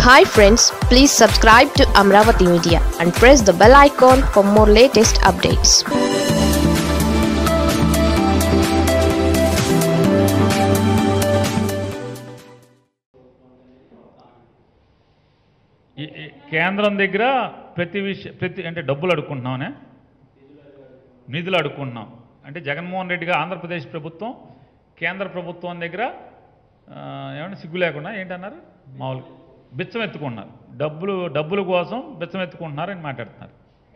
Hi friends please subscribe to Amaravati media and press the bell icon for more latest updates ఈ- ఈ కేంద్రం దగ్గర ప్రతి విషయం ప్రతి అంటే డబ్బులు అడుక్కుంటున్నామనే నిధులు అడుక్కుంటున్నాం అంటే జగన్మోహన్ రెడ్డిగా ఆంధ్రప్రదేశ్ ప్రభుత్వం కేంద్ర ప్రభుత్వం దగ్గర ఆ, ఏమన్నా సిగ్గు లేకుండా ఏంటన్నారు మామూలు బిచ్చం ఎత్తుకుంటున్నారు డబ్బులు డబ్బుల కోసం బిచ్చం ఎత్తుకుంటున్నారు అని మాట్లాడుతున్నారు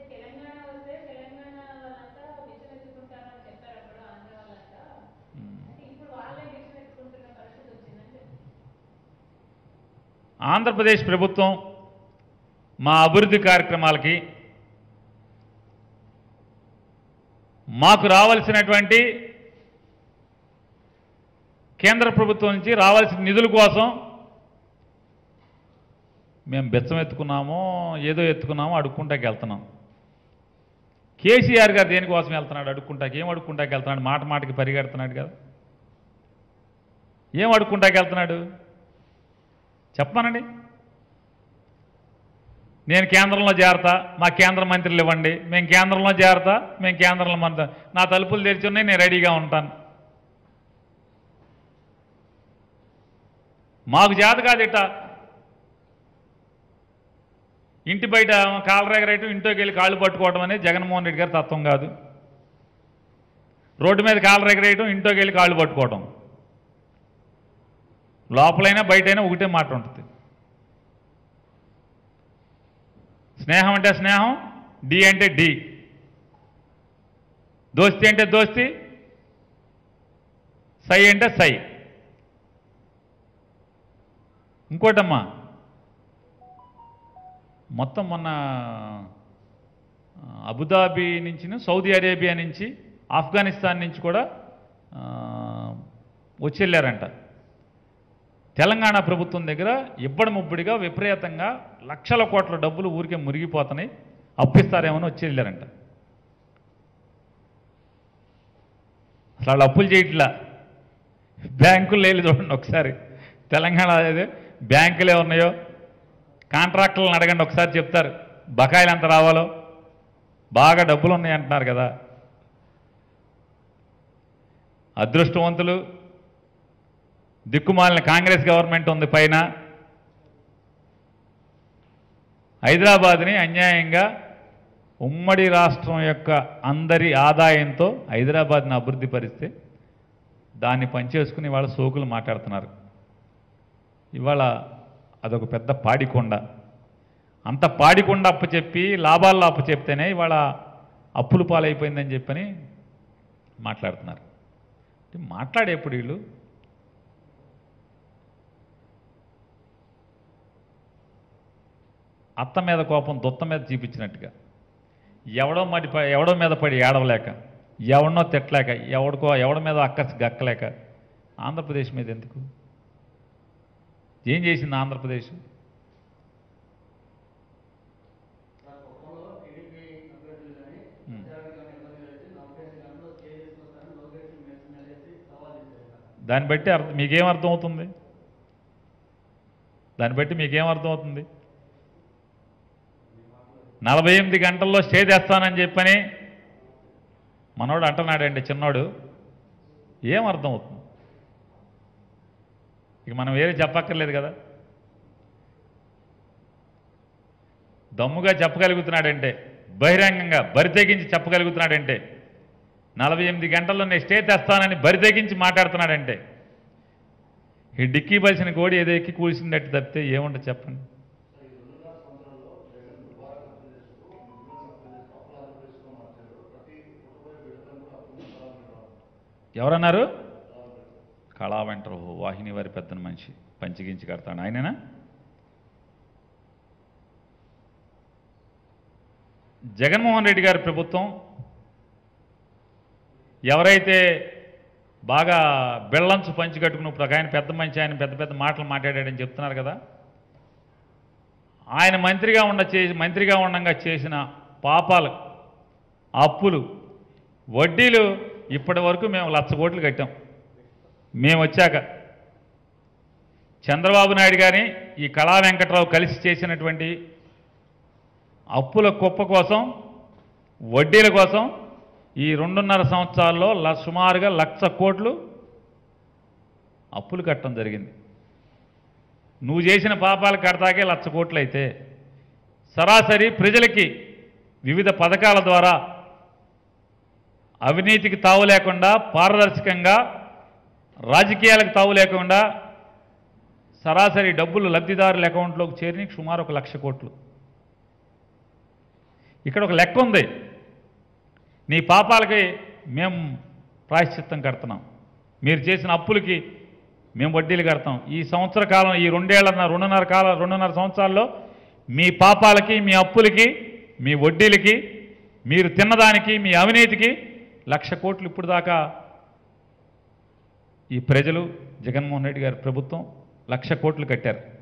ఆంధ్రప్రదేశ్ ప్రభుత్వం మా అభివృద్ధి కార్యక్రమాలకి మాకు రావాల్సినటువంటి కేంద్ర ప్రభుత్వం నుంచి రావాల్సిన నిధుల కోసం మేము బెచ్చం ఎత్తుకున్నామో ఏదో ఎత్తుకున్నామో అడుక్కుంటాకి వెళ్తున్నాం కేసీఆర్ గారు దేనికోసం వెళ్తున్నాడు అడుక్కుంటాకి ఏం అడుక్కుంటాకి వెళ్తున్నాడు మాట మాటకి పరిగెడుతున్నాడు కదా ఏం అడుక్కుంటాకి వెళ్తున్నాడు చెప్పమనండి నేను కేంద్రంలో చేరతా మా కేంద్ర మంత్రులు ఇవ్వండి మేము కేంద్రంలో చేరతా మేము కేంద్రంలో మంత్రి నా తలుపులు తెరిచి ఉన్నాయి నేను రెడీగా ఉంటాను మాకు చేత కాదు ఇట్ట ఇంటి బయట కాళ్ళ రెగరేయటం ఇంట్లోకి వెళ్ళి కాళ్ళు పట్టుకోవడం అనేది జగన్మోహన్ రెడ్డి గారి తత్వం కాదు రోడ్డు మీద కాళ్ళ రెగరేయటం ఇంట్లోకి వెళ్ళి కాళ్ళు పట్టుకోవడం లోపలైనా బయటైనా ఒకటే మాట ఉంటుంది స్నేహం అంటే స్నేహం డి అంటే డి దోస్తి అంటే దోస్తి సై అంటే సై ఇంకోటమ్మా మొత్తం మొన్న ఆ, అబుదాబి నుంచి సౌదీ అరేబియా నుంచి ఆఫ్ఘనిస్తాన్ నుంచి కూడా ఆ, వచ్చి వెళ్ళారంట తెలంగాణ ప్రభుత్వం దగ్గర ఇబ్బడి ముబ్బడిగా విపరీతంగా లక్షల కోట్ల డబ్బులు ఊరికే మురిగిపోతున్నాయి అప్పిస్తారేమని వచ్చి వెళ్ళారంట అసలు వాళ్ళు అప్పులు చేయట్లా బ్యాంకులు లేదు చూడండి ఒకసారి తెలంగాణ అదే బ్యాంకులు ఉన్నాయో కాంట్రాక్టులను అడగండి ఒకసారి చెప్తారు బకాయిలు ఎంత రావాలో బాగా డబ్బులు ఉన్నాయి అంటున్నారు కదా అదృష్టవంతులు దిక్కుమాలిన కాంగ్రెస్ గవర్నమెంట్ ఉంది పైన హైదరాబాద్ని అన్యాయంగా ఉమ్మడి రాష్ట్రం యొక్క అందరి ఆదాయంతో హైదరాబాద్ని అభివృద్ధి పరిస్తే దాన్ని పనిచేసుకుని ఇవాళ సోకులు మాట్లాడుతున్నారు ఇవాళ అదొక పెద్ద పాడికొండ అంత పాడికొండ అప్పు చెప్పి లాభాల్లో అప్పు చెప్తేనే ఇవాళ అప్పులు పాలైపోయిందని చెప్పని మాట్లాడుతున్నారు అంటే మాట్లాడేప్పుడు వీళ్ళు అత్త మీద కోపం దుత్త మీద చూపించినట్టుగా ఎవడో మడి ప- ఎవడో మీద పడి ఏడవలేక ఎవడనో తిట్టలేక ఎవడికో ఎవడి మీద అక్కసి గక్కలేక ఆంధ్రప్రదేశ్ మీద ఎందుకు ఏం చేసింది ఆంధ్రప్రదేశ్ ఉమ్. దాన్ని బట్టి అర్థం మీకేం అర్థం అవుతుంది దాన్ని బట్టి మీకేం అర్థం అవుతుంది నలభై ఎనిమిది గంటల్లో స్టే తెస్తానని చెప్పని మనోడు అంటున్నాడండి చిన్నోడు ఏం అర్థం అవుతుంది ఇక మనం వేరే చెప్పక్కర్లేదు కదా దమ్ముగా చెప్పగలుగుతున్నాడంటే బహిరంగంగా బరితెగించి చెప్పగలుగుతున్నాడంటే నలభై ఎనిమిది గంటల్లో నేను స్టే తెస్తానని బరితెగించి మాట్లాడుతున్నాడంటే ఈ డిక్కీ బలిసిన కోడి ఏదో ఎక్కి కూల్చిందట్టు తప్పితే ఏముంటుంది చెప్పండి ఎవరన్నారు కళా వెంటర్ వాహిని వారి పెద్ద మనిషి పంచిగించి కడతాడు ఆయననా జగన్మోహన్ రెడ్డి గారి ప్రభుత్వం ఎవరైతే బాగా బెల్లంచు పంచి కట్టుకుని ఇప్పుడు ఒక ఆయన పెద్ద మంచి ఆయన పెద్ద పెద్ద మాటలు మాట్లాడాడని చెప్తున్నారు కదా ఆయన మంత్రిగా ఉండ చేసి మంత్రిగా ఉండగా చేసిన పాపాలు అప్పులు వడ్డీలు ఇప్పటి వరకు మేము లక్ష కోట్లు కట్టాం మేము వచ్చాక చంద్రబాబు నాయుడు కానీ ఈ కళా వెంకట్రావు కలిసి చేసినటువంటి అప్పుల కుప్ప కోసం వడ్డీల కోసం ఈ రెండున్నర సంవత్సరాల్లో ల- సుమారుగా లక్ష కోట్లు అప్పులు కట్టడం జరిగింది నువ్వు చేసిన పాపాలు కడతాకే లక్ష కోట్లు అయితే సరాసరి ప్రజలకి వివిధ పథకాల ద్వారా అవినీతికి తావు లేకుండా పారదర్శకంగా రాజకీయాలకు తావు లేకుండా సరాసరి డబ్బులు లబ్ధిదారుల అకౌంట్లోకి చేరి సుమారు ఒక లక్ష కోట్లు ఇక్కడ ఒక లెక్క ఉంది నీ పాపాలకి మేము ప్రాయశ్చిత్తం కడుతున్నాం మీరు చేసిన అప్పులకి మేము వడ్డీలు కడతాం ఈ సంవత్సర కాలం ఈ రెండేళ్ల రెండున్నర కాలం రెండున్నర సంవత్సరాల్లో మీ పాపాలకి మీ అప్పులకి మీ వడ్డీలకి మీరు తిన్నదానికి మీ అవినీతికి లక్ష కోట్లు ఇప్పుడు దాకా ఈ ప్రజలు జగన్మోహన్ రెడ్డి గారి ప్రభుత్వం లక్ష కోట్లు కట్టారు